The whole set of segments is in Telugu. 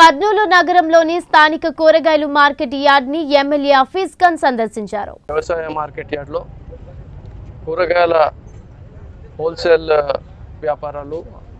కర్నూలు నగరంలోని స్థానిక కూరగాయలు మార్కెట్ యార్డ్ ని ఎమ్మెల్యే హఫీజ్ ఖాన్ సందర్శించారు వ్యవసాయ మార్కెట్ యార్డ్లో కూరగాయల హోల్సేల్ వ్యాపారాలు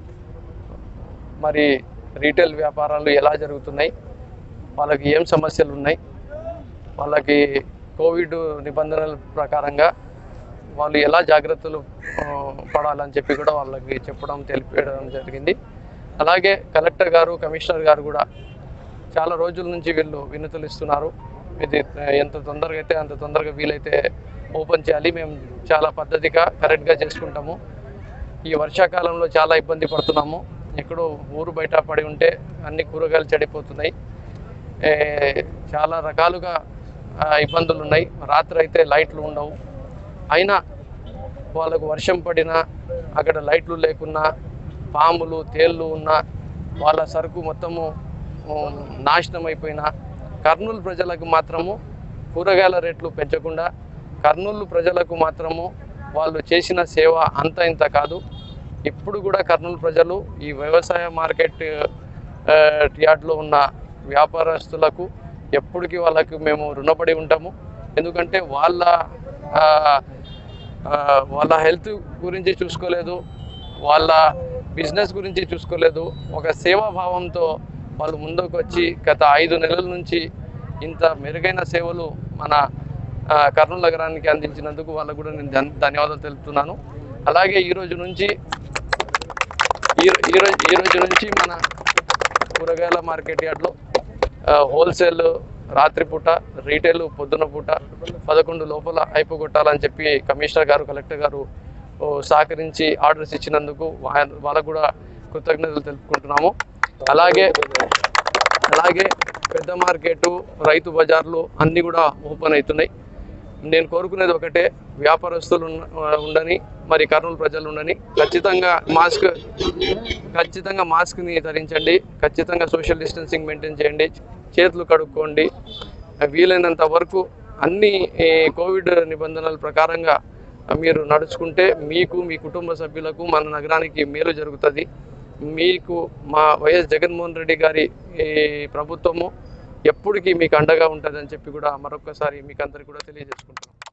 మరి రీటైల్ వ్యాపారాలు ఎలా జరుగుతున్నాయి వాళ్ళకి ఏం సమస్యలు ఉన్నాయి వాళ్ళకి కోవిడ్ నిబంధనల ప్రకారంగా వాళ్ళు ఎలా జాగ్రత్తలు ఆ, పడాలని చెప్పి కూడా వాళ్ళకి చెప్పడం తెలిపడం జరిగింది అలాగే కలెక్టర్ గారు కమిషనర్ గారు కూడా చాలా రోజుల నుంచి వీళ్ళు వినతులు ఇస్తున్నారు ఇది ఎంత తొందరగా అయితే అంత తొందరగా వీలైతే ఓపెన్ చేయాలి మేము చాలా పద్ధతిగా కరెక్ట్గా చేసుకుంటాము ఈ వర్షాకాలంలో చాలా ఇబ్బంది పడుతున్నాము ఎక్కడో ఊరు బయట పడి ఉంటే అన్ని కూరగాయలు చెడిపోతున్నాయి ఏ, చాలా రకాలుగా ఆ, ఇబ్బందులు ఉన్నాయి రాత్రి అయితే లైట్లు ఉండవు అయినా వాళ్ళకు వర్షం పడినా అక్కడ లైట్లు లేకున్నా పాములు తేళ్ళు ఉన్నా వాళ్ళ సరుకు మొత్తము ఉమ్, నాశనం అయిపోయినా కర్నూలు ప్రజలకు మాత్రము కూరగాయల రేట్లు పెంచకుండా కర్నూలు ప్రజలకు మాత్రము వాళ్ళు చేసిన సేవ అంత ఇంత కాదు ఇప్పుడు కూడా కర్నూలు ప్రజలు ఈ వ్యవసాయ మార్కెట్ ఆ, యార్డ్లో ఉన్న వ్యాపారస్తులకు ఎప్పటికీ వాళ్ళకి మేము రుణపడి ఉంటాము ఎందుకంటే వాళ్ళ ఆ, ఆ, వాళ్ళ హెల్త్ గురించి చూసుకోలేదు వాళ్ళ బిజినెస్ గురించి చూసుకోలేదు ఒక సేవాభావంతో వాళ్ళు ముందుకు వచ్చి గత ఐదు నెలల నుంచి ఇంత మెరుగైన సేవలు మన ఆ, కర్నూలు నగరానికి అందించినందుకు వాళ్ళకు కూడా నేను ధన్- ధన్యవాదాలు తెలుపుతున్నాను అలాగే ఈ రోజు నుంచి ఈ రో- ఈ రోజు ఈ రోజు నుంచి మన కూరగాయల మార్కెట్ యార్డ్లో హోల్సేల్ రాత్రిపూట రీటైల్ పొద్దున పూట పదకొండు లోపల అయిపోగొట్టాలని చెప్పి కమిషనర్ గారు కలెక్టర్ గారు ఓ, సహకరించి ఆర్డర్స్ ఇచ్చినందుకు వా- వాళ్ళకు కూడా కృతజ్ఞతలు తెలుపుకుంటున్నాము అలాగే అలాగే పెద్ద మార్కెట్ రైతు బజార్లు అన్నీ కూడా ఓపెన్ అవుతున్నాయి నేను కోరుకునేది ఒకటే వ్యాపారస్తులు ఉన్న- ఉండని మరి కర్నూలు ప్రజలు ఉండని ఖచ్చితంగా మాస్క్ ఖచ్చితంగా మాస్క్ని ధరించండి ఖచ్చితంగా సోషల్ డిస్టెన్సింగ్ మెయింటైన్ చేయండి చేతులు కడుక్కోండి వీలైనంత వరకు అన్ని ఈ కోవిడ్ నిబంధనల ప్రకారంగా మీరు నడుచుకుంటే మీకు మీ కుటుంబ సభ్యులకు మన నగరానికి మేలు జరుగుతుంది మీకు మా వైఎస్ జగన్మోహన్ రెడ్డి గారి ఈ ప్రభుత్వము ఎప్పటికీ మీకు అండగా ఉంటుందని చెప్పి కూడా మరొకసారి మీకు అందరికీ కూడా తెలియజేసుకుంటున్నాం